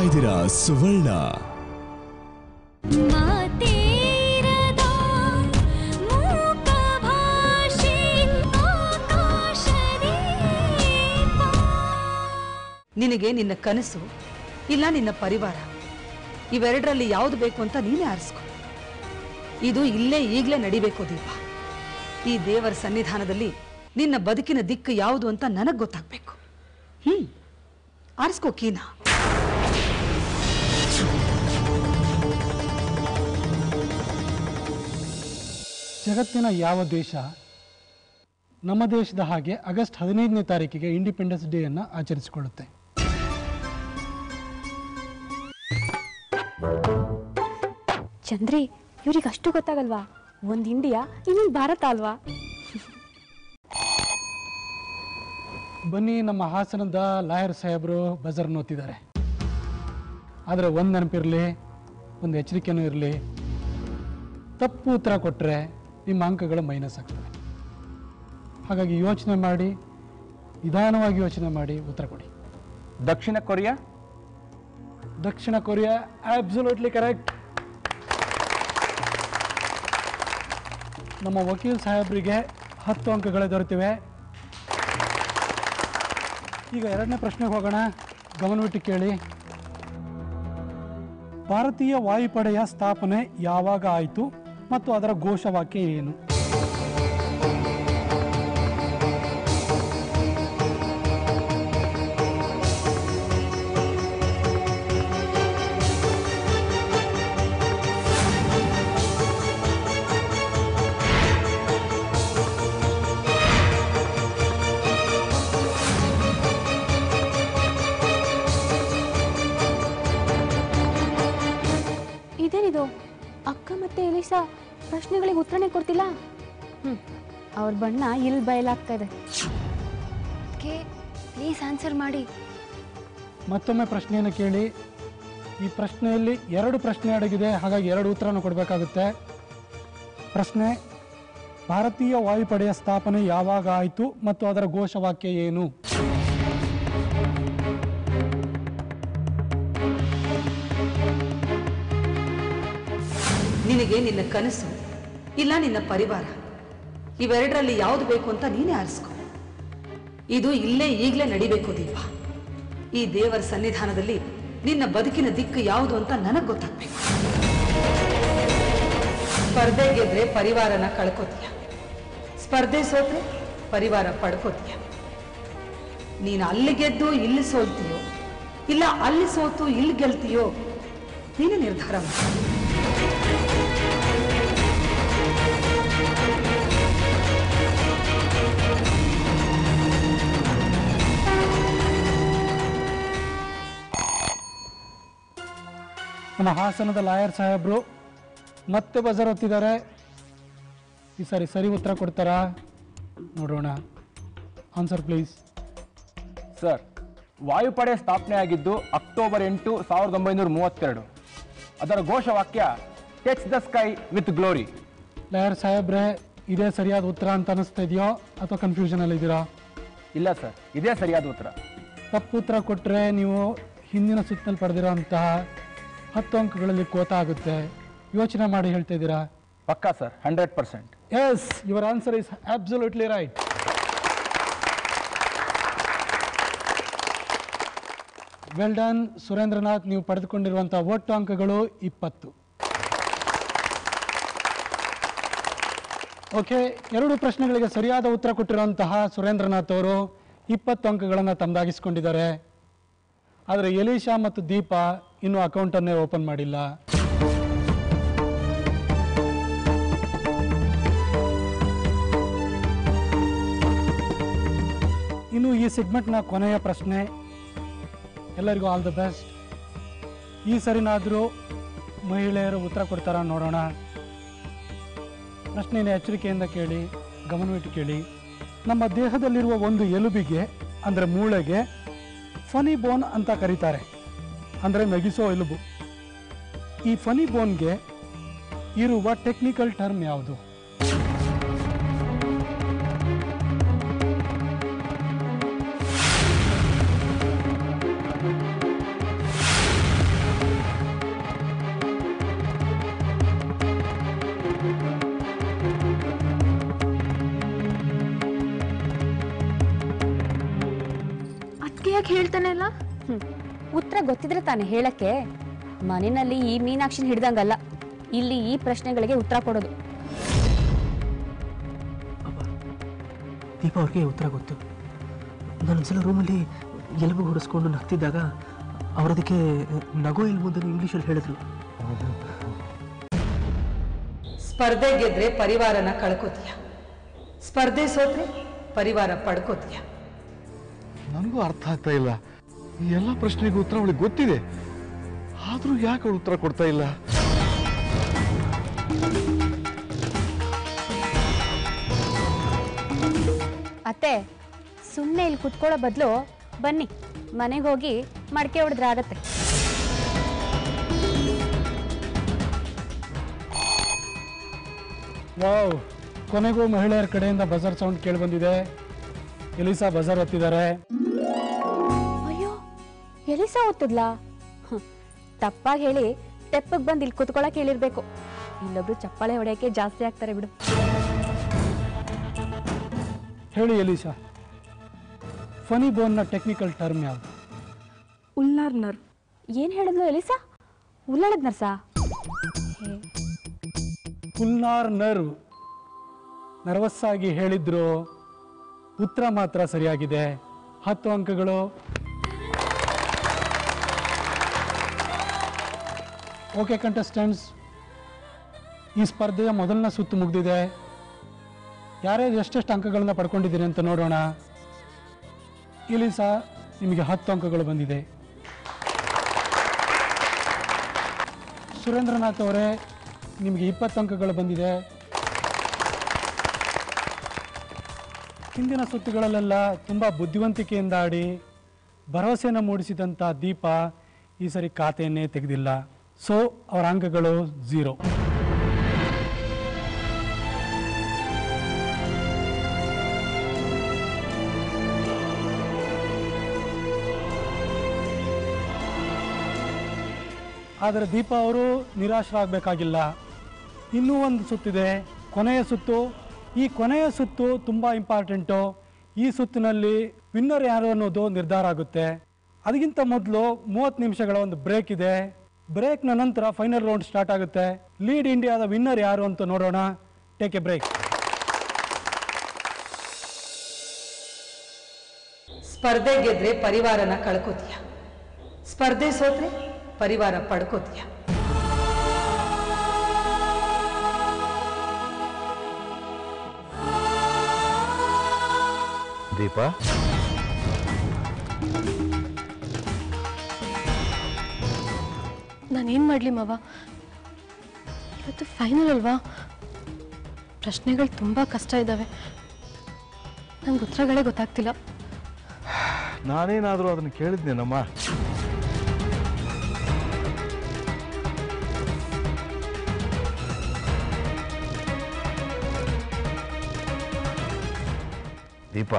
ಇದ್ದೀರಾ ಸುವರ್ಣ ಮಾತೇರದ ಮೂಕ ಭಾಷೆ ಆಕಾಶದೀಪ ನಿನಗೆ ನಿನ್ನ ಕನಸು ಇಲ್ಲ ನಿನ್ನ ಪರಿವಾರ ಇವೆರಡರಲ್ಲಿ ಯಾವುದು ಬೇಕು ಅಂತ ನೀನೇ ಆರಿಸ್ಕೊ ಇದು ಇಲ್ಲೇ ಈಗಲೇ ನಡಿಬೇಕು ದೀಪ ಈ ದೇವರ ಸನ್ನಿಧಾನದಲ್ಲಿ ನಿನ್ನ ಬದುಕಿನ ದಿಕ್ಕು ಯಾವುದು ಅಂತ ನನಗೆ ಗೊತ್ತಾಗಬೇಕು ಹ್ಮ್ ಆರಿಸ್ಕೋ ಕೀನಾ ಜಗತ್ತಿನ ಯಾವ ದೇಶ ನಮ್ಮ ದೇಶದ ಹಾಗೆ ಆಗಸ್ಟ್ ಹದಿನೈದನೇ ತಾರೀಕಿಗೆ ಇಂಡಿಪೆಂಡೆನ್ಸ್ ಡೇಯನ್ನು ಆಚರಿಸಿಕೊಳ್ಳುತ್ತೆ ಚಂದ್ರಿ ಇವ್ರಿಗೆ ಅಷ್ಟು ಗೊತ್ತಾಗಲ್ವಾ ಒಂದು ಇಂಡಿಯಾ ಇನ್ನೊಂದು ಭಾರತ ಅಲ್ವಾ ಬನ್ನಿ ನಮ್ಮ ಹಾಸನದ ಲಾಯರ್ ಸಾಹೇಬರು ಬಜರ್ ನೋತಿದ್ದಾರೆ ಆದರೆ ಒಂದು ನೆನಪಿರಲಿ ಒಂದು ಎಚ್ಚರಿಕೆನೂ ಇರಲಿ ತಪ್ಪು ಉತ್ತರ ಕೊಟ್ಟರೆ ನಿಮ್ಮ ಅಂಕಗಳು ಮೈನಸ್ ಆಗ್ತವೆ ಹಾಗಾಗಿ ಯೋಚನೆ ಮಾಡಿ ನಿಧಾನವಾಗಿ ಯೋಚನೆ ಮಾಡಿ ಉತ್ತರ ಕೊಡಿ ದಕ್ಷಿಣ ಕೊರಿಯಾ ದಕ್ಷಿಣ ಕೊರಿಯಾ ಆಬ್ಸಲ್ಯೂಟ್ಲಿ ಕರೆಕ್ಟ್ ನಮ್ಮ ವಕೀಲ್ ಸಾಹೇಬರಿಗೆ ಹತ್ತು ಅಂಕಗಳು ದೊರೆತಿವೆ ಈಗ ಎರಡನೇ ಪ್ರಶ್ನೆಗೆ ಹೋಗೋಣ ಗಮನವಿಟ್ಟು ಕೇಳಿ ಭಾರತೀಯ ವಾಯುಪಡೆಯ ಸ್ಥಾಪನೆ ಯಾವಾಗ ಆಯಿತು ಮತ್ತು ಅದರ ಘೋಷವಾಕ್ಯ ಏನು ಇದೇನಿದು ಅಕ್ಕ ಮತ್ತೆ ಎಲಿಸಾ ಪ್ರಶ್ನೆಗಳಿಗೆ ಉತ್ತರನೇ ಕೊಡ್ತಿಲ್ಲ ಹ್ಮ್ ಅವ್ರ ಬಣ್ಣ ಇಲ್ಲಿ ಬಯಲಾಗ್ತಾ ಇದೆ ಕೆ ಪ್ಲೀಸ್ ಆನ್ಸರ್ ಮಾಡಿ ಮತ್ತೊಮ್ಮೆ ಪ್ರಶ್ನೆಯನ್ನು ಕೇಳಿ ಈ ಪ್ರಶ್ನೆಯಲ್ಲಿ ಎರಡು ಪ್ರಶ್ನೆ ಅಡಗಿದೆ ಹಾಗಾಗಿ ಎರಡು ಉತ್ತರನ ಕೊಡಬೇಕಾಗುತ್ತೆ ಪ್ರಶ್ನೆ ಭಾರತೀಯ ವಾಯುಪಡೆಯ ಸ್ಥಾಪನೆ ಯಾವಾಗ ಆಯಿತು ಮತ್ತು ಅದರ ಘೋಷವಾಕ್ಯ ಏನು ನಿನಗೆ ನಿನ್ನ ಕನಸು ಇಲ್ಲ ನಿನ್ನ ಪರಿವಾರ ಇವೆರಡರಲ್ಲಿ ಯಾವುದು ಬೇಕು ಅಂತ ನೀನೇ ಆರಿಸ್ಕೊ ಇದು ಇಲ್ಲೇ ಈಗಲೇ ನಡಿಬೇಕು ದೀಪ ಈ ದೇವರ ಸನ್ನಿಧಾನದಲ್ಲಿ ನಿನ್ನ ಬದುಕಿನ ದಿಕ್ಕು ಯಾವುದು ಅಂತ ನನಗೆ ಗೊತ್ತಾಗ್ಬೇಕು ಸ್ಪರ್ಧೆ ಗೆದ್ರೆ ಪರಿವಾರನ ಕಳ್ಕೊತೀಯ ಸ್ಪರ್ಧೆ ಸೋತ್ರೆ ಪರಿವಾರ ಪಡ್ಕೋತೀಯ ನೀನು ಅಲ್ಲಿ ಗೆದ್ದು ಇಲ್ಲಿ ಸೋಲ್ತೀಯೋ ಇಲ್ಲ ಅಲ್ಲಿ ಸೋತು ಇಲ್ಲಿ ಗೆಲ್ತೀಯೋ ನೀನು ನಿರ್ಧಾರ ಮಾಡು ನಮ್ಮ ಹಾಸನದ ಲಾಯರ್ ಸಾಹೇಬರು ಮತ್ತೆ ಬಜರ್ ಹೊತ್ತಿದ್ದಾರೆ ಈ ಸಾರಿ ಸರಿ ಉತ್ತರ ಕೊಡ್ತಾರಾ ನೋಡೋಣ ಆನ್ಸರ್ ಪ್ಲೀಸ್ ಸರ್ ವಾಯುಪಡೆ ಸ್ಥಾಪನೆ ಆಗಿದ್ದು ಅಕ್ಟೋಬರ್ ಎಂಟು ಸಾವಿರದ ಒಂಬೈನೂರ ಮೂವತ್ತೆರಡು ಅದರ ಘೋಷವಾಕ್ಯ touch the sky with glory lawyer ಸಾಹೇಬ್ರೆ ಇದೇ ಸರಿಯಾದ ಉತ್ತರ ಅಂತ ಅನಿಸ್ತಾ ಇದೆಯೋ ಅಥವಾ ಕನ್ಫ್ಯೂಷನಲ್ಲಿ ಇದ್ದೀರಾ ಇಲ್ಲ ಸರ್ ಇದೇ ಸರಿಯಾದ ಉತ್ತರ ತಪ್ಪು ಉತ್ತರ ಕೊಟ್ಟರೆ ನೀವು ಹಿಂದಿನ ಸುತ್ತಿನಲ್ಲಿ ಪಡೆದಿರೋಂತಹ ಹತ್ತು ಅಂಕಗಳಲ್ಲಿ ಕೋತ ಆಗುತ್ತೆ ಯೋಚನೆ ಮಾಡಿ ಹೇಳ್ತಾ ಇದ್ದೀರಾ ಪಕ್ಕಾ sir hundred percent yes your answer is absolutely right well done Surendranath ನೀವು ಪಡೆದುಕೊಂಡಿರುವಂಥ ಒಟ್ಟು ಅಂಕಗಳು ಇಪ್ಪತ್ತು ಓಕೆ ಎರಡು ಪ್ರಶ್ನೆಗಳಿಗೆ ಸರಿಯಾದ ಉತ್ತರ ಕೊಟ್ಟಿರುವಂತಹ ಸುರೇಂದ್ರನಾಥ್ ಅವರು ಇಪ್ಪತ್ತು ಅಂಕಗಳನ್ನು ತಮ್ಮದಾಗಿಸ್ಕೊಂಡಿದ್ದಾರೆ ಆದರೆ ಎಲೀಶಾ ಮತ್ತು ದೀಪ ಇನ್ನೂ ಅಕೌಂಟನ್ನೇ ಓಪನ್ ಮಾಡಿಲ್ಲ ಇನ್ನು ಈ ಸೆಗ್ಮೆಂಟ್ನ ಕೊನೆಯ ಪ್ರಶ್ನೆ ಎಲ್ಲರಿಗೂ ಆಲ್ ದ ಬೆಸ್ಟ್ ಈ ಸರಿನಾದರೂ ಮಹಿಳೆಯರು ಉತ್ತರ ಕೊಡ್ತಾರ ನೋಡೋಣ ಪ್ರಶ್ನೆಯನ್ನು ಎಚ್ಚರಿಕೆಯಿಂದ ಕೇಳಿ ಗಮನವಿಟ್ಟು ಕೇಳಿ ನಮ್ಮ ದೇಹದಲ್ಲಿರುವ ಒಂದು ಎಲುಬಿಗೆ ಅಂದರೆ ಮೂಳೆಗೆ ಫನಿ ಬೋನ್ ಅಂತ ಕರೀತಾರೆ ಅಂದರೆ ನಗಿಸೋ ಎಲುಬು ಈ ಫನಿ ಬೋನ್ಗೆ ಇರುವ ಟೆಕ್ನಿಕಲ್ ಟರ್ಮ್ ಯಾವುದು ಅದಕ್ಕೆ ಯಾಕೆ ಹೇಳ್ತಾನೆ ಅಲ್ಲ ಉತ್ತರ ಗೊತ್ತಿದ್ರೆ ತಾನೇ ಹೇಳಕ್ಕೆ ಮನೆಯಲ್ಲಿ ಈ ಮೀನಾಕ್ಷಿನ ಹಿಡ್ದಂಗಲ್ಲ ಇಲ್ಲಿ ಈ ಪ್ರಶ್ನೆಗಳಿಗೆ ಉತ್ತರ ಕೊಡೋದು ಅಪ್ಪ ದೀಪ ಅವ್ರಿಗೆ ಉತ್ತರ ಗೊತ್ತು ನಾನೊಂದ್ಸಲ ರೂಮಲ್ಲಿ ಎಲುಬು ಹೊಡಿಸ್ಕೊಂಡು ನಗ್ತಿದ್ದಾಗ ಅವರದಕ್ಕೆ ನಗೋ ಎಲ್ಬುದನ್ನು ಇಂಗ್ಲೀಷಲ್ಲಿ ಹೇಳಿದ್ರು ಸ್ಪರ್ಧೆ ಗೆದ್ರೆ ಪರಿವಾರನ ಕಳ್ಕೋತೀಯ ಸ್ಪರ್ಧೆ ಸೋತ್ರೆ ಪರಿವಾರ ಪಡ್ಕೋತೀಯ ನನಗೂ ಅರ್ಥ ಆಗ್ತಾ ಇಲ್ಲ ಈ ಎಲ್ಲ ಪ್ರಶ್ನೆಗೂ ಉತ್ತರ ಅವಳಿಗೆ ಗೊತ್ತಿದೆ ಆದ್ರೂ ಯಾಕೆ ಅವಳು ಉತ್ತರ ಕೊಡ್ತಾ ಇಲ್ಲ ಅತ್ತೆ ಸುಮ್ಮನೆ ಇಲ್ಲಿ ಕುತ್ಕೊಳ್ಳೋ ಬದಲು ಬನ್ನಿ ಮನೆಗೆ ಹೋಗಿ ಮಡಕೆ ಹೊಡೆದ್ರೆ ಆಗತ್ತೆ ವಾವ್ ಕೊನೆಗೂ ಮಹಿಳೆಯರ ಕಡೆಯಿಂದ ಬಜಾರ್ ಸೌಂಡ್ ಕೇಳಿ ಬಂದಿದೆ ಎಲಿಸಾ ಬಜಾರ್ ಹತ್ತಿದ್ದಾರೆ ಅಯ್ಯೋ ಎಲಿಸಾ ಓದ್ತಿದ್ಲಾ ಹ್ಮ್, ತಪ್ಪಾಗಿ ಹೇಳಿ ತೆಪ್ಪಗೆ ಬಂದು ಇಲ್ಲಿ ಕುತ್ಕೊಳಕ್ ಹೇಳಿರ್ಬೇಕು ಇಲ್ಲೊಬ್ರು ಚಪ್ಪಾಳೆ ಹೊಡೆಯಕ್ಕೆ ಜಾಸ್ತಿ ಆಗ್ತಾರೆ ಬಿಡು ಹೇಳಿ ಎಲಿಸಾ ಫನಿ ಬೋನ್ನ ಟೆಕ್ನಿಕಲ್ ಟರ್ಮ್ ಯಾವುದು ಉಲ್ಲಾರ್ ನರ್ವ್ ಏನ್ ಹೇಳಿದ್ಲು ಎಲಿಸಾ ಉಳ್ಳಾಳದ್ ನರ್ಸಾ ಪುಲ್ನಾರ್ ನರ್ವ್ ನರ್ವಸ್ ಆಗಿ ಹೇಳಿದ್ರು ಉತ್ತರ ಮಾತ್ರ ಸರಿಯಾಗಿದೆ ಹತ್ತು ಅಂಕಗಳು ಓಕೆ ಕಂಟೆಸ್ಟೆಂಟ್ಸ್ ಈ ಸ್ಪರ್ಧೆಯ ಮೊದಲನೇ ಸುತ್ತು ಮುಗಿದಿದೆ ಯಾರ್ಯಾರು ಎಷ್ಟೆಷ್ಟು ಅಂಕಗಳನ್ನ ಪಡ್ಕೊಂಡಿದ್ದೀರಿ ಅಂತ ನೋಡೋಣ ಇಲ್ಲಿ ಸಹ ನಿಮಗೆ ಹತ್ತು ಅಂಕಗಳು ಬಂದಿದೆ ಸುರೇಂದ್ರನಾಥ್ ಅವರೇ ನಿಮಗೆ ಇಪ್ಪತ್ತು ಅಂಕಗಳು ಬಂದಿದೆ ಹಿಂದಿನ ಸುತ್ತುಗಳಲ್ಲೆಲ್ಲ ತುಂಬ ಬುದ್ಧಿವಂತಿಕೆಯಿಂದ ಆಡಿ ಭರವಸೆಯನ್ನು ಮೂಡಿಸಿದಂಥ ದೀಪ ಈ ಸರಿ ಖಾತೆಯನ್ನೇ ತೆಗೆದಿಲ್ಲ ಸೊ ಅವರ ಅಂಕಗಳು ಝೀರೋ ಆದರೆ ದೀಪ ಅವರು ನಿರಾಶರಾಗಬೇಕಾಗಿಲ್ಲ ಇನ್ನೂ ಒಂದು ಸುತ್ತಿದೆ ಕೊನೆಯ ಸುತ್ತು ಈ ಕೊನೆಯ ಸುತ್ತು ತುಂಬ ಇಂಪಾರ್ಟೆಂಟು ಈ ಸುತ್ತಿನಲ್ಲಿ ವಿನ್ನರ್ ಯಾರು ಅನ್ನೋದು ನಿರ್ಧಾರ ಆಗುತ್ತೆ ಅದಕ್ಕಿಂತ ಮೊದಲು ಮೂವತ್ತು ನಿಮಿಷಗಳ ಒಂದು ಬ್ರೇಕ್ ಇದೆ ಬ್ರೇಕ್ನ ನಂತರ ಫೈನಲ್ ರೌಂಡ್ ಸ್ಟಾರ್ಟ್ ಆಗುತ್ತೆ ಲೀಡ್ ಇಂಡಿಯಾದ ವಿನ್ನರ್ ಯಾರು ಅಂತ ನೋಡೋಣ ಟೇಕ್ ಎ ಬ್ರೇಕ್ ಸ್ಪರ್ಧೆ ಗೆದ್ರೆ ಪರಿವಾರನ ಕಳ್ಕೋತೀಯ ಸ್ಪರ್ಧೆ ಸೋತ್ರೆ ಪರಿವಾರ ಪಡ್ಕೋತೀಯ ದೀಪ ನಾನೇನು ಮಾಡಲಿ ಮಾವ ಇವತ್ತು ಫೈನಲ್ ಅಲ್ವಾ ಪ್ರಶ್ನೆಗಳು ತುಂಬ ಕಷ್ಟ ಇದ್ದಾವೆ ನಂಗೆ ಉತ್ತರಗಳೇ ಗೊತ್ತಾಗ್ತಿಲ್ಲ ನಾನೇನಾದರೂ ಅದನ್ನು ಕೇಳಿದ್ನೇನಮ್ಮ ದೀಪ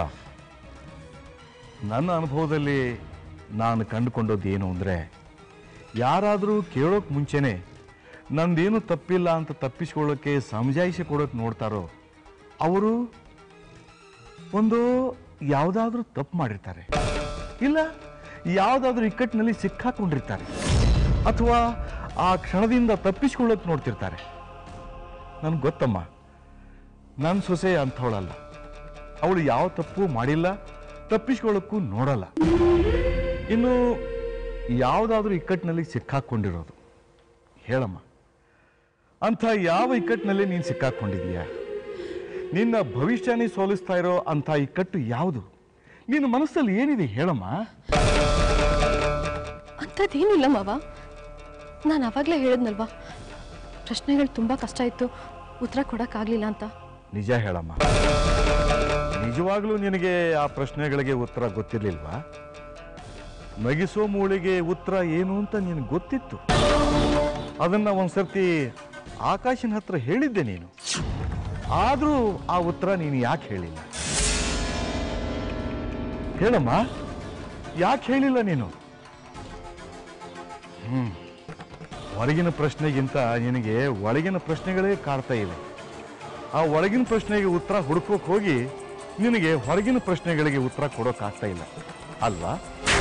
ನನ್ನ ಅನುಭವದಲ್ಲಿ ನಾನು ಕಂಡುಕೊಂಡದ್ದು ಏನು ಅಂದರೆ ಯಾರಾದರೂ ಕೇಳೋಕೆ ಮುಂಚೆನೆ ನಂದೇನು ತಪ್ಪಿಲ್ಲ ಅಂತ ತಪ್ಪಿಸ್ಕೊಳ್ಳೋಕ್ಕೆ ಸಮಜಾಯಿಷಿ ಕೊಡೋಕೆ ನೋಡ್ತಾರೋ ಅವರು ಒಂದು ಯಾವುದಾದ್ರೂ ತಪ್ಪು ಮಾಡಿರ್ತಾರೆ ಇಲ್ಲ ಯಾವುದಾದ್ರೂ ಇಕ್ಕಟ್ಟಿನಲ್ಲಿ ಸಿಕ್ಕಾಕೊಂಡಿರ್ತಾರೆ ಅಥವಾ ಆ ಕ್ಷಣದಿಂದ ತಪ್ಪಿಸ್ಕೊಳ್ಳೋಕೆ ನೋಡ್ತಿರ್ತಾರೆ ನನಗೆ ಗೊತ್ತಮ್ಮ ನನ್ನ ಸೊಸೆ ಅಂಥವಳಲ್ಲ ಅವಳು ಯಾವ ತಪ್ಪು ಮಾಡಿಲ್ಲ ತಪ್ಪಿಸ್ಕೊಳ್ಳೋಕ್ಕೂ ನೋಡಲ್ಲ ಇನ್ನು ಯಾವುದಾದ್ರೂ ಇಕ್ಕಟ್ಟಿನಲ್ಲಿ ಸಿಕ್ಕಾಕೊಂಡಿರೋದು ಹೇಳಮ್ಮ ಅಂಥ ಯಾವ ಇಕ್ಕಟ್ಟಿನಲ್ಲಿ ನೀನು ಸಿಕ್ಕಾಕೊಂಡಿದೀಯಾ ನಿನ್ನ ಭವಿಷ್ಯನೇ ಸೋಲಿಸ್ತಾ ಇರೋ ಅಂಥ ಇಕ್ಕಟ್ಟು ಯಾವುದು ನಿನ್ನ ಮನಸ್ಸಲ್ಲಿ ಏನಿದೆ ಹೇಳಮ್ಮ ಅಂಥದ್ದೇನಿಲ್ಲ ಮಾವ ನಾನು ಆವಾಗಲೇ ಹೇಳಿದ್ನಲ್ವಾ ಪ್ರಶ್ನೆಗಳು ತುಂಬ ಕಷ್ಟ ಇತ್ತು ಉತ್ತರ ಕೊಡೋಕ್ಕಾಗಲಿಲ್ಲ ಅಂತ ನಿಜ ಹೇಳಮ್ಮ ನಿಜವಾಗ್ಲೂ ನಿನಗೆ ಆ ಪ್ರಶ್ನೆಗಳಿಗೆ ಉತ್ತರ ಗೊತ್ತಿರ್ಲಿಲ್ವಾ ನಗಿಸೋ ಮೂಳಿಗೆ ಉತ್ತರ ಏನು ಅಂತ ನಿನಗೆ ಗೊತ್ತಿತ್ತು ಅದನ್ನ ಒಂದ್ಸರ್ತಿ ಆಕಾಶನ ಹತ್ರ ಹೇಳಿದ್ದೆ ನೀನು ಆದರೂ ಆ ಉತ್ತರ ನೀನು ಯಾಕೆ ಹೇಳಿಲ್ಲ ಹೇಳಮ್ಮ ಯಾಕೆ ಹೇಳಿಲ್ಲ ನೀನು ಹ್ಮ್ ಹೊರಗಿನ ಪ್ರಶ್ನೆಗಿಂತ ನಿನಗೆ ಒಳಗಿನ ಪ್ರಶ್ನೆಗಳೇ ಕಾಡ್ತಾ ಇವೆ ಆ ಒಳಗಿನ ಪ್ರಶ್ನೆಗೆ ಉತ್ತರ ಹುಡುಕೋಕ್ ಹೋಗಿ ನಿನಗೆ ಹೊರಗಿನ ಪ್ರಶ್ನೆಗಳಿಗೆ ಉತ್ತರ ಕೊಡೋಕ್ಕಾಗ್ತಾ ಇಲ್ಲ ಅಲ್ವಾ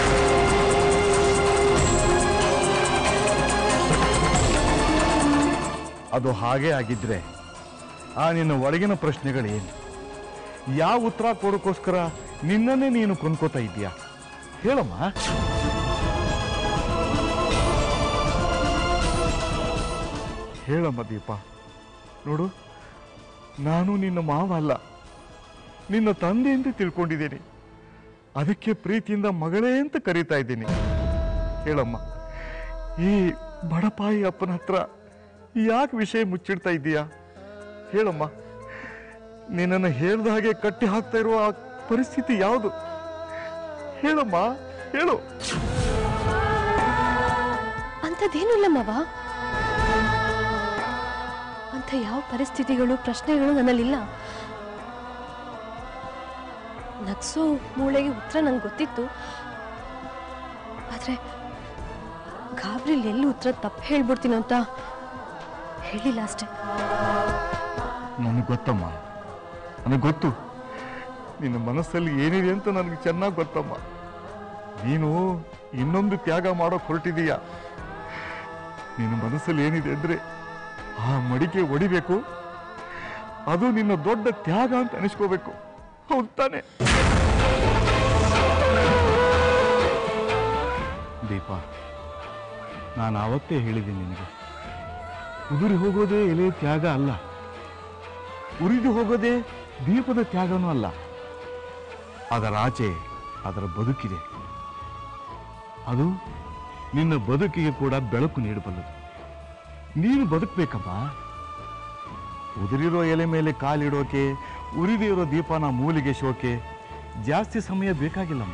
ಅದು ಹಾಗೆ ಆಗಿದ್ರೆ ಆ ನಿನ್ನ ಒಳಗಿನ ಪ್ರಶ್ನೆಗಳೇನು ಯಾವ ಉತ್ತರ ಕೊಡೋಕ್ಕೋಸ್ಕರ ನಿನ್ನನ್ನೇ ನೀನು ಕೊಂದ್ಕೋತಾ ಇದ್ದೀಯಾ ಹೇಳಮ್ಮ ಹೇಳಮ್ಮ ದೀಪ ನೋಡು ನಾನು ನಿನ್ನ ಮಾವ ಅಲ್ಲ ನಿನ್ನ ತಂದೆ ಅಂತ ತಿಳ್ಕೊಂಡಿದ್ದೀನಿ ಅದಕ್ಕೆ ಪ್ರೀತಿಯಿಂದ ಮಗಳೇ ಅಂತ ಕರೀತಾ ಇದ್ದೀನಿ ಹೇಳಮ್ಮ ಈ ಬಡಪಾಯಿ ಅಪ್ಪನ ಹತ್ರ ಯಾಕೆ ವಿಷಯ ಮುಚ್ಚಿಡ್ತಾ ಇದ್ದೀಯಾ ಹೇಳಮ್ಮ ನಿನ್ನನ್ನು ಹೇಳ್ದ ಹಾಗೆ ಕಟ್ಟಿ ಹಾಕ್ತಾ ಇರುವ ಆ ಪರಿಸ್ಥಿತಿ ಯಾವುದು ಹೇಳಮ್ಮ ಹೇಳು ಅಂಥದ್ದೇನೂ ಇಲ್ಲ ಮಾವ ಅಂಥ ಯಾವ ಪರಿಸ್ಥಿತಿಗಳು ಪ್ರಶ್ನೆಗಳು ನನ್ನಲ್ಲಿಲ್ಲ ನಗ್ಸೋ ಮೂಳೆಗೆ ಉತ್ತರ ನಂಗೆ ಗೊತ್ತಿತ್ತು ಆದರೆ ಗಾಬ್ರಿಲ್ ಎಲ್ಲಿ ಉತ್ತರ ತಪ್ಪು ಹೇಳ್ಬಿಡ್ತೀನೋ ಅಂತ ಹೇಳಿಲ್ಲ ಅಷ್ಟೇ ನನಗೆ ಗೊತ್ತಮ್ಮ ನನಗೆ ಗೊತ್ತು ನಿನ್ನ ಮನಸ್ಸಲ್ಲಿ ಏನಿದೆ ಅಂತ ನನಗೆ ಚೆನ್ನಾಗಿ ಗೊತ್ತಮ್ಮ ನೀನು ಇನ್ನೊಂದು ತ್ಯಾಗ ಮಾಡೋಕೆ ಹೊರಟಿದೀಯ ನಿನ್ನ ಮನಸ್ಸಲ್ಲಿ ಏನಿದೆ ಅಂದ್ರೆ ಆ ಮಡಿಕೆ ಒಡಿಬೇಕು ಅದು ನಿನ್ನ ದೊಡ್ಡ ತ್ಯಾಗ ಅಂತ ಅನಿಸ್ಕೋಬೇಕು ಹೌದು ತಾನೆ ದೀಪ ನಾನು ಆವತ್ತೇ ಹೇಳಿದ್ದೀನಿ ನಿನಗೆ ಉದುರಿ ಹೋಗೋದೇ ಎಲೆ ತ್ಯಾಗ ಅಲ್ಲ ಉರಿದು ಹೋಗೋದೇ ದೀಪದ ತ್ಯಾಗನೂ ಅಲ್ಲ ಅದರ ಆಚೆ ಅದರ ಬದುಕಿದೆ ಅದು ನಿನ್ನ ಬದುಕಿಗೆ ಕೂಡ ಬೆಳಕು ನೀಡಬಲ್ಲದು ನೀನು ಬದುಕಬೇಕಮ್ಮ ಉದುರಿರೋ ಎಲೆ ಮೇಲೆ ಕಾಲಿಡೋಕೆ ಉರಿದೇ ಇರೋ ದೀಪನ ಮೂಲಿಗೆ ಶೋಕೆ ಜಾಸ್ತಿ ಸಮಯ ಬೇಕಾಗಿಲ್ಲಮ್ಮ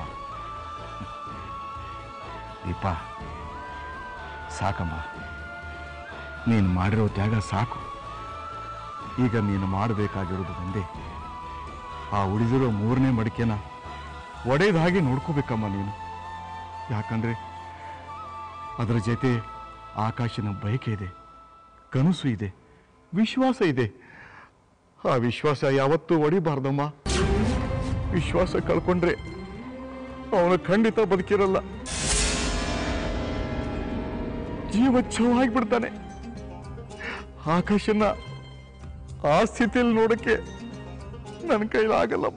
ದೀಪ ಸಾಕಮ್ಮ ನೀನು ಮಾಡಿರೋ ತ್ಯಾಗ ಸಾಕು ಈಗ ನೀನು ಮಾಡಬೇಕಾಗಿರೋದು ಒಂದೇ ಆ ಉಳಿದಿರೋ ಮೂರನೇ ಮಡಿಕೆನ ಒಡೆಯದ ಹಾಗೆ ನೋಡ್ಕೋಬೇಕಮ್ಮ ನೀನು ಯಾಕಂದ್ರೆ ಅದರ ಜೊತೆ ಆಕಾಶನ ಬಯಕೆ ಇದೆ ಕನಸು ಇದೆ ವಿಶ್ವಾಸ ಇದೆ ಆ ವಿಶ್ವಾಸ ಯಾವತ್ತೂ ಒಡಿಬಾರ್ದಮ್ಮ ವಿಶ್ವಾಸ ಕಳ್ಕೊಂಡ್ರೆ ಅವನು ಖಂಡಿತ ಬದುಕಿರಲ್ಲ ಜೀವ ಛವಾಗಿಬಿಡ್ತಾನೆ ಆಕಾಶನ ಆ ಸ್ಥಿತಿಯಲ್ಲಿ ನೋಡಕ್ಕೆ ನನ್ನ ಕೈಲಾಗಲ್ಲಮ್ಮ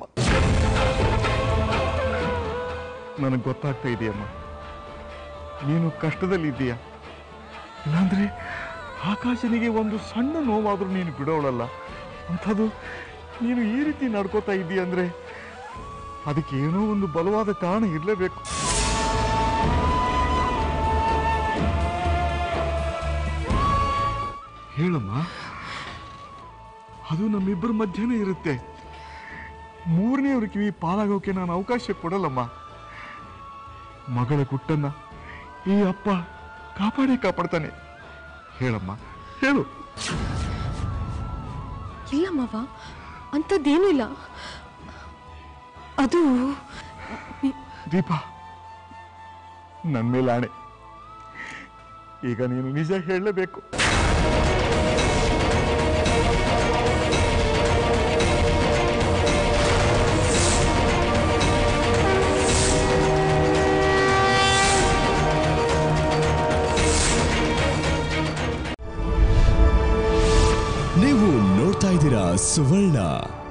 ನನಗೆ ಗೊತ್ತಾಗ್ತಾ ಇದೆಯಮ್ಮ ನೀನು ಕಷ್ಟದಲ್ಲಿದ್ದೀಯ ಇಲ್ಲಾಂದ್ರೆ ಆಕಾಶನಿಗೆ ಒಂದು ಸಣ್ಣ ನೋವಾದರೂ ನೀನು ಬಿಡೋಳಲ್ಲ ಅಂಥದ್ದು ನೀನು ಈ ರೀತಿ ನಡ್ಕೋತಾ ಇದ್ದೀಯ ಅಂದ್ರೆ ಅದಕ್ಕೆ ಏನೋ ಒಂದು ಬಲವಾದ ಕಾರಣ ಇರಲೇಬೇಕು ಹೇಳಮ್ಮ ಅದು ನಮ್ಮಿಬ್ಬರ ಮಧ್ಯನೇ ಇರುತ್ತೆ ಮೂರನೆಯವ್ರ ಕಿವಿ ಪಾಲಾಗೋಕೆ ನಾನು ಅವಕಾಶ ಕೊಡಲ್ಲಮ್ಮ ಮಗಳ ಗುಟ್ಟನ್ನ ಈ ಅಪ್ಪ ಕಾಪಾಡೇ ಕಾಪಾಡ್ತಾನೆ ಹೇಳಮ್ಮ ಹೇಳು ಇಲ್ಲ ಮಾವ ಅಂಥದ್ದೇನೂ ಇಲ್ಲ ಅದು ದೀಪ ನನ್ನ ಮೇಲೆ ಆಣೆ ಈಗ ನೀನು ನಿಜ ಹೇಳಲೇಬೇಕು ನೀವು ನೋಡ್ತಾ ಇದ್ದೀರಾ ಸುವರ್ಣ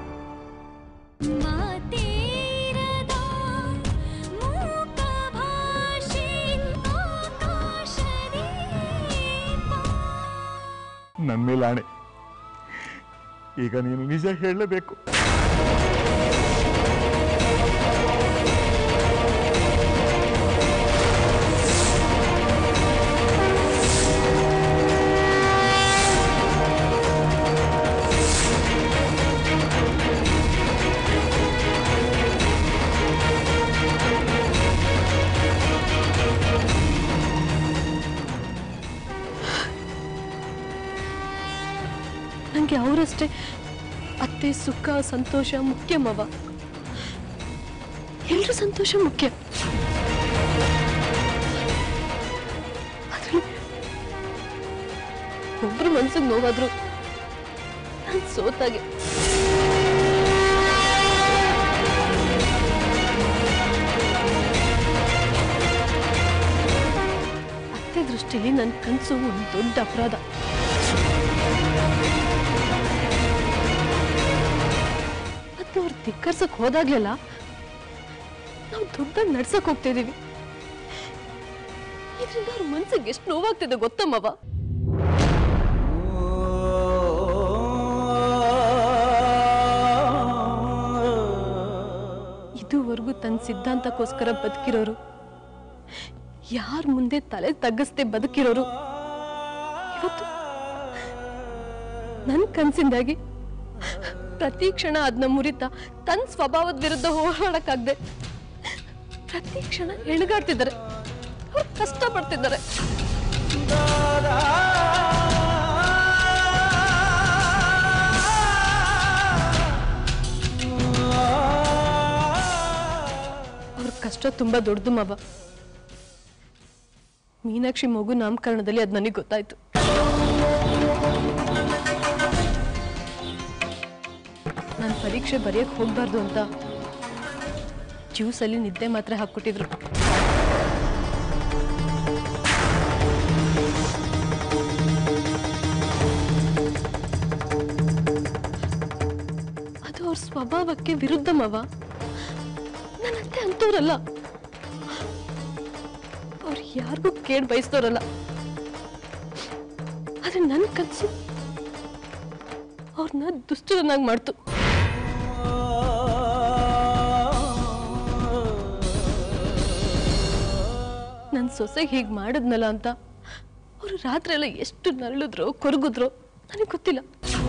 ಮಾತೇರದ ಮೂಕ ಭಾಷೆ ಆಕಾಶದೀಪ ನನ್ನ ಮೇಲೆ ಆಣೆ ಈಗ ನೀನು ನಿಜ ಹೇಳಲೇಬೇಕು ನನಗೆ ಅವರಷ್ಟೇ ಅತ್ತೆ ಸುಖ ಸಂತೋಷ ಮುಖ್ಯ ಮವ ಎಲ್ಲರೂ ಸಂತೋಷ ಮುಖ್ಯ ಆದ್ರೆ ಒಬ್ರು ಮನ್ಸಿಗೆ ನೋವಾದ್ರು ನಾನು ಸೋತಾಗೆ ದೃಷ್ಟಿಲಿ ನನ್ನ ಕನಸು ಒಂದು ದೊಡ್ಡ ಅಪರಾಧ ಮತ್ತೆ ಅವ್ರು ಧಿಕ್ಕರ್ಸಕ್ ಹೋದಾಗ್ಲೆಲ್ಲ ನಾವು ದೊಡ್ಡದಾಗಿ ನಡ್ಸಕ್ ಹೋಗ್ತಾ ಇದೀವಿ ಇದರಿಂದ ಅವ್ರ ಮನ್ಸಿಗೆ ಎಷ್ಟು ನೋವಾಗ್ತಿದೆ ಗೊತ್ತಮ್ಮವ ಇದುವರೆಗೂ ತನ್ನ ಸಿದ್ಧಾಂತಕ್ಕೋಸ್ಕರ ಬದುಕಿರೋರು ಯಾರ ಮುಂದೆ ತಲೆ ತಗ್ಗಿಸ್ದೆ ಬದುಕಿರೋರು ಇವತ್ತು ನನ್ನ ಕನ್ಸಿಂದಾಗಿ ಪ್ರತಿ ಕ್ಷಣ ಅದನ್ನ ಮುರಿತ ತನ್ನ ಸ್ವಭಾವದ ವಿರುದ್ಧ ಹೋರಾಡಕ್ಕಾಗ್ದೆ ಪ್ರತಿ ಕ್ಷಣ ಹೆಣಗಾಡ್ತಿದ್ದಾರೆ ಅವ್ರು ಕಷ್ಟಪಡ್ತಿದ್ದಾರೆ ಅವ್ರ ಕಷ್ಟ ತುಂಬಾ ದೊಡ್ಡದು ಮಾವ ಮೀನಾಕ್ಷಿ ಮಗು ನಾಮಕರಣದಲ್ಲಿ ಅದು ನನಗೆ ಗೊತ್ತಾಯ್ತು ನಾನು ಪರೀಕ್ಷೆ ಬರೆಯಕ್ಕೆ ಹೋಗ್ಬಾರ್ದು ಅಂತ ಜ್ಯೂಸಲ್ಲಿ ನಿದ್ದೆ ಮಾತ್ರ ಹಾಕ್ಕೊಟ್ಟಿದ್ರು ಅದು ಅವ್ರ ಸ್ವಭಾವಕ್ಕೆ ವಿರುದ್ಧ ಮವ ನನ್ನಂತೆ ಅಂತವ್ರಲ್ಲ ಅವ್ರು ಯಾರಿಗೂ ಕೇಡ್ ಬಯಸ್ತವ್ರಲ್ಲ ಆದ್ರೆ ನನ್ನ ಕನಸು ಅವ್ರನ್ನ ದುಷ್ಟರನ್ನಾಗಿ ಮಾಡ್ತು ನನ್ನ ಸೊಸೆಗೆ ಹೀಗೆ ಮಾಡಿದ್ನಲ್ಲ ಅಂತ ಅವರು ರಾತ್ರಿ ಎಲ್ಲ ಎಷ್ಟು ನರಳಿದ್ರೋ ಕೊರಗಿದ್ರೋ ನನಗೆ ಗೊತ್ತಿಲ್ಲ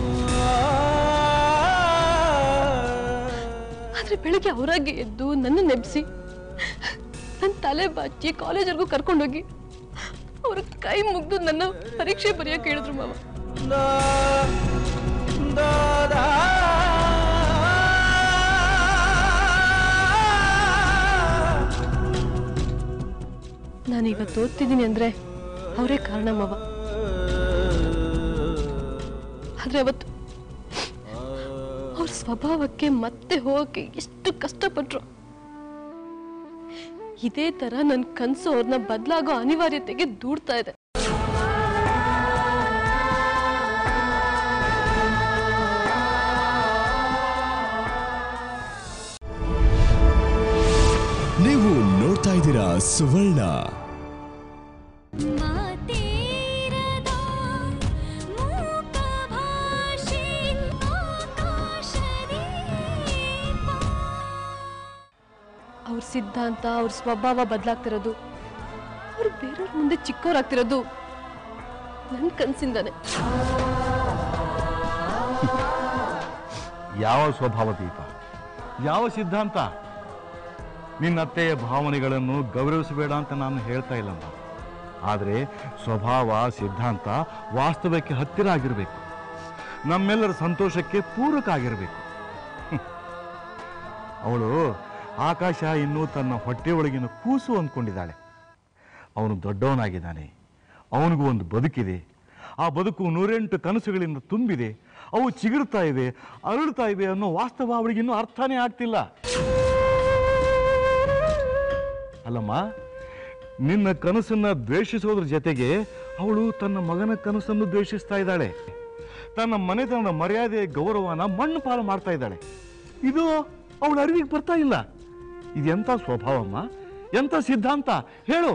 ಆದ್ರೆ ಬೆಳಗ್ಗೆ ಅವರಾಗೆ ಎದ್ದು ನನ್ನ ನೆಬ್ಸಿ ನನ್ನ ತಲೆ ಬಾಚಿ ಕಾಲೇಜರ್ಗೂ ಕರ್ಕೊಂಡೋಗಿ ಅವ್ರ ಕೈ ಮುಗ್ದು ನನ್ನ ಪರೀಕ್ಷೆ ಬರೆಯಕ್ಕೆ ಹೇಳಿದ್ರು ಮಾವ ನಾನು ಇವತ್ತು ಓದ್ತಿದ್ದೀನಿ ಅಂದ್ರೆ ಅವರೇ ಕಾರಣ ಮಾವ ಆದ್ರೆ ಅವತ್ತು ಅವ್ರ ಸ್ವಭಾವಕ್ಕೆ ಮತ್ತೆ ಹೋಗಕ್ಕೆ ಎಷ್ಟು ಕಷ್ಟಪಟ್ರು ಇದೇ ತರ ನನ್ನ ಕನ್ಸು ಅವ್ರನ್ನ ಬದಲಾಗೋ ಅನಿವಾರ್ಯತೆಗೆ ದೂಡ್ತಾ ಇದೆ ನೀವು ನೋಡ್ತಾ ಇದ್ದೀರಾ ಸುವರ್ಣ ಮಾತೇರದ ಮೂಕ ಭಾಷೆ ಆಕಾಶದೀಪ ಅವ್ರ ಸಿದ್ಧಾಂತ ಅವ್ರ ಸ್ವಭಾವ ಬದಲಾಗ್ತಿರೋದು ಅವ್ರು ಬೇರೆಯವ್ರ ಮುಂದೆ ಚಿಕ್ಕವರಾಗ್ತಿರೋದು ನನ್ನ ಕನ್ಸಿಂದಾನೆ ಯಾವ ಸ್ವಭಾವ ದೀಪ ಯಾವ ಸಿದ್ಧಾಂತ ನಿನ್ನತ್ತೆಯ ಭಾವನೆಗಳನ್ನು ಗೌರವಿಸಬೇಡ ಅಂತ ನಾನು ಹೇಳ್ತಾ ಇಲ್ಲಮ್ಮ ಆದರೆ ಸ್ವಭಾವ ಸಿದ್ಧಾಂತ ವಾಸ್ತವಕ್ಕೆ ಹತ್ತಿರ ಆಗಿರಬೇಕು ನಮ್ಮೆಲ್ಲರ ಸಂತೋಷಕ್ಕೆ ಪೂರಕ ಆಗಿರಬೇಕು ಅವಳು ಆಕಾಶ ಇನ್ನೂ ತನ್ನ ಹೊಟ್ಟೆ ಒಳಗಿನ ಕೂಸು ಅಂದ್ಕೊಂಡಿದ್ದಾಳೆ ಅವನು ದೊಡ್ಡವನಾಗಿದ್ದಾನೆ ಅವನಿಗೂ ಒಂದು ಬದುಕಿದೆ ಆ ಬದುಕು ನೂರೆಂಟು ಕನಸುಗಳಿಂದ ತುಂಬಿದೆ ಅವು ಚಿಗುರ್ತಾ ಇವೆ ಅರಳ್ತಾ ಇವೆ ಅನ್ನೋ ವಾಸ್ತವ ಅವಳಿಗಿನ್ನೂ ಅರ್ಥನೇ ಆಗ್ತಿಲ್ಲ ಅಲ್ಲಮ್ಮ ನಿನ್ನ ಕನಸನ್ನ ದ್ವೇಷಿಸೋದ್ರ ಜೊತೆಗೆ ಅವಳು ತನ್ನ ಮಗನ ಕನಸನ್ನು ದ್ವೇಷಿಸ್ತಾ ಇದ್ದಾಳೆ ತನ್ನ ಮನೆತನದ ಮರ್ಯಾದೆ ಗೌರವನ ಮಣ್ಣು ಪಾಲು ಮಾಡ್ತಾ ಇದ್ದಾಳೆ ಇದು ಅವಳ ಅರಿವಿಗೆ ಬರ್ತಾ ಇಲ್ಲ ಇದೆಂಥ ಸ್ವಭಾವಮ್ಮ ಎಂಥ ಸಿದ್ಧಾಂತ ಹೇಳು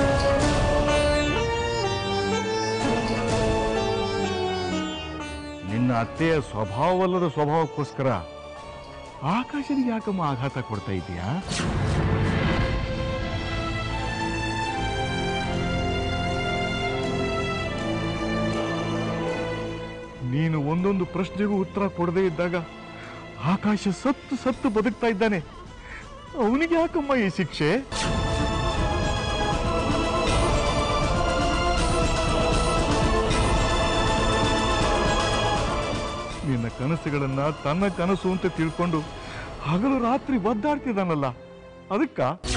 ನಿನ್ನ ಅತ್ತೆಯ ಸ್ವಭಾವವಲ್ಲದ ಸ್ವಭಾವಕ್ಕೋಸ್ಕರ ಆಕಾಶನಿಗೆ ಯಾಕಮ್ಮ ಆಘಾತ ಕೊಡ್ತಾ ಇದೀಯಾ ನೀನು ಒಂದೊಂದು ಪ್ರಶ್ನೆಗೂ ಉತ್ತರ ಕೊಡದೇ ಇದ್ದಾಗ ಆಕಾಶ ಸತ್ತು ಸತ್ತು ಬದುಕ್ತಾ ಇದ್ದಾನೆ ಅವನಿಗೆ ಯಾಕಮ್ಮ ಈ ಶಿಕ್ಷೆ ನಿನ್ನ ಕನಸುಗಳನ್ನ ತನ್ನ ಕನಸು ಅಂತ ತಿಳ್ಕೊಂಡು ಹಗಲು ರಾತ್ರಿ ಒದ್ದಾಡ್ತಿದ್ದಾನಲ್ಲ ಅದಕ್ಕ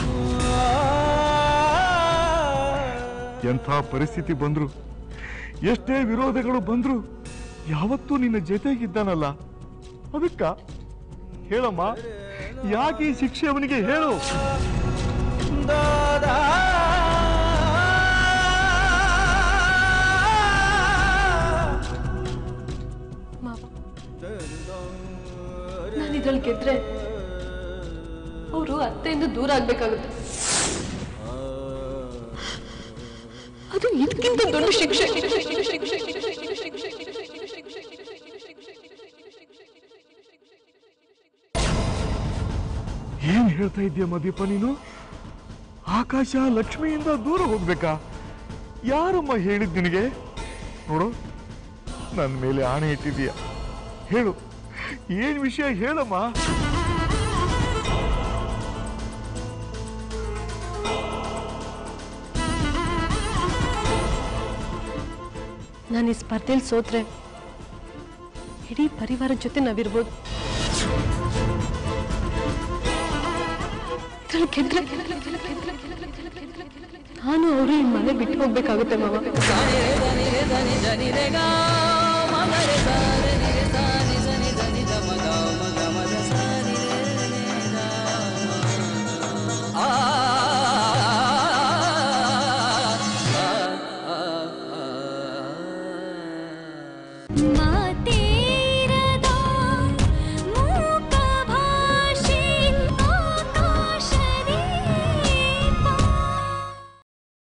ಎಂಥ ಪರಿಸ್ಥಿತಿ ಬಂದ್ರು ಎಷ್ಟೇ ವಿರೋಧಗಳು ಬಂದ್ರು ಯಾವತ್ತೂ ನಿನ್ನ ಜೊತೆಗಿದ್ದಾನಲ್ಲ ಅದಕ್ಕ ಹೇಳಮ್ಮ ಯಾಕೆ ಈ ಶಿಕ್ಷೆ ಅವನಿಗೆ ಹೇಳು ಗೆದ್ರೆ ಅವರು ಅತ್ತೆಯಿಂದ ದೂರ ಆಗ್ಬೇಕಾಗುತ್ತೆ ಅದು ಇದಕ್ಕಿಂತ ದೊಡ್ಡ ಶಿಕ್ಷೆ ಏನ್ ಹೇಳ್ತಾ ಇದೀಯಮ್ಮ ದೀಪ ನೀನು ಆಕಾಶ ಲಕ್ಷ್ಮಿಯಿಂದ ದೂರ ಹೋಗ್ಬೇಕಾ ಯಾರಮ್ಮ ಹೇಳಿದ್ ನಿನಗೆ ನೋಡು ನನ್ನ ಮೇಲೆ ಆಣೆ ಇಟ್ಟಿದೀಯ ಹೇಳು ಏನ್ ವಿಷಯ ಹೇಳಮ್ಮ ನಾನು ಈ ಸ್ಪರ್ಧೆಯಲ್ಲಿ ಸೋತ್ರೆ ಇಡೀ ಪರಿವಾರದ ಜೊತೆ ನಾವಿರ್ಬೋದು ಇದ್ರಲ್ಲಿ ಗೆದ್ರೆ ನಾನು ಅವರು ಈ ಮನೆ ಬಿಟ್ಟು ಹೋಗ್ಬೇಕಾಗುತ್ತೆ ಮಾವ